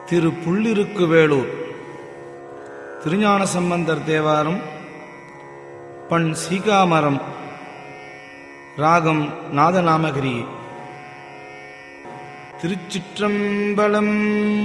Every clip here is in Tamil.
திரு புள்ளிருக்கு வேளூர் திருஞான சம்பந்தர் தேவாரம் பண் சீகாமரம் ராகம் நாதநாமகிரி திருச்சிற்றம்பலம்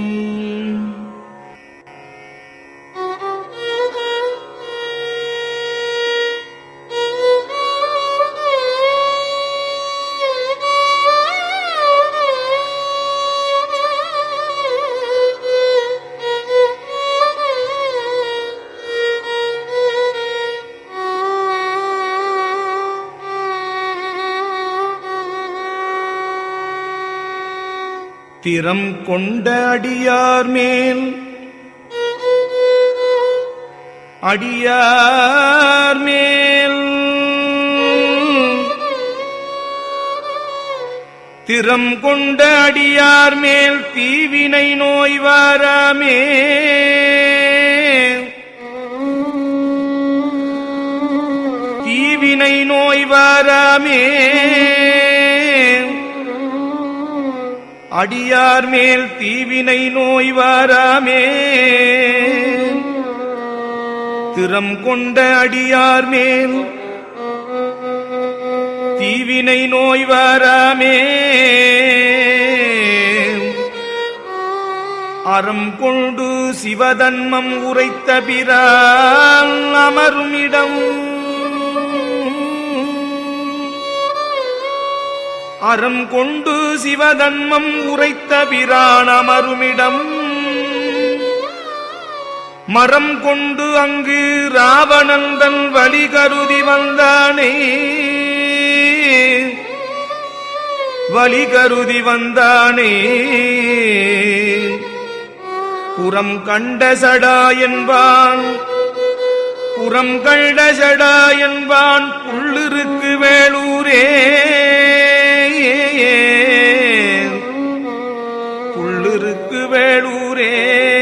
திறம் கொண்ட அடியார் மேல் அடியார் மேல் திறம் கொண்ட அடியார் மேல் தீவினை நோய் வாராமே தீவினை நோய் வாராமே அடியார் மேல் தீவினை நோய் வாராமே திறம் கொண்ட அடியார் மேல் தீவினை நோய் வாராமே அறம் கொண்டு சிவதன்மம் உரைத்த பிறால் அமரும் இடம் அறம் கொண்டு சிவதன்மம் உரைத்த பிரான் அமருமிடம் மரம் கொண்டு அங்கு ராவணந்தன் வழி கருதி வந்தானே வழி கருதி வந்தானே புறம் கண்ட சடா என்பான் புறம் கண்ட சடா என்பான் புள்ளிருக்கு வேளூரே புள்ளிருக்கு வேளூரே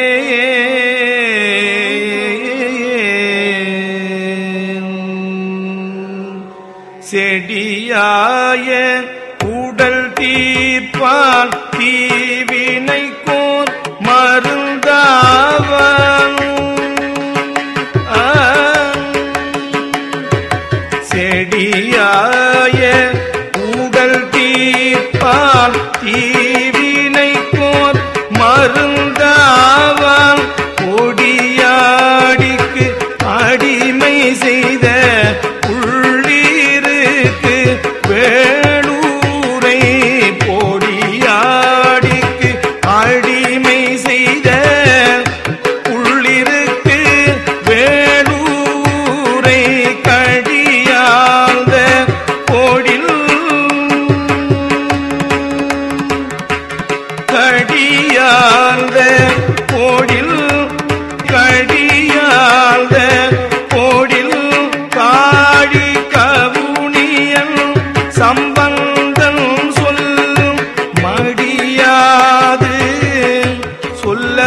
செடியாய உடல் தீர்ப்பால் தீவினை கோர் மருந்தாவன் செடியாய உடல் தீர்ப்பால் தீவினை கோர் மருந்தாவால் கொடியாடிக்கு அடிமை செய்த உள்ளீருக்கு வேளூரை பொடியாடிக்கு அடிமை செய்த உள்ளிருக்கு வேளூரை கடியாழ்ந்த கோடில் கடியாழ்ந்த கோடில் கடியாழ்ந்த கோடில் காடி கவுனியன் சம்பந்தன் சொல் மடியாது சொல்ல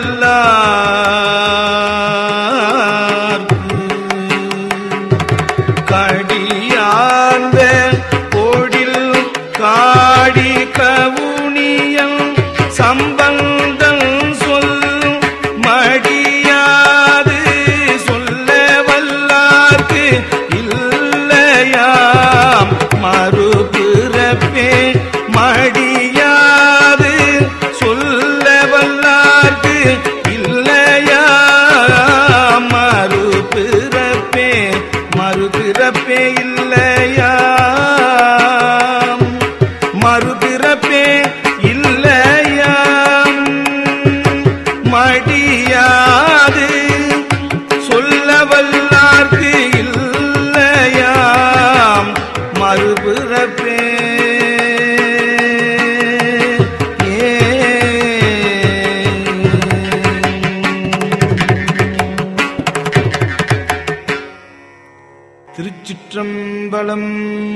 கடியார்ந்த கோடில் காடி கவுனியன் சம்பந்தன் சொல் மடியாது சொல்ல வல்லார்க்கு இல்லையாம் மறுபிறப்பே மடியாது சொல்ல வல்லார்க்கு இல்லையாம் மறுபிறப்பே மறுபிறப்பே இல்லையாம் மறுபிறப்பே இல்லையாம் மடியாது சொல்ல வல்லார்க்கு இல்லையாம் மறுபிறப்பே திருச்சிற்றம்பலம்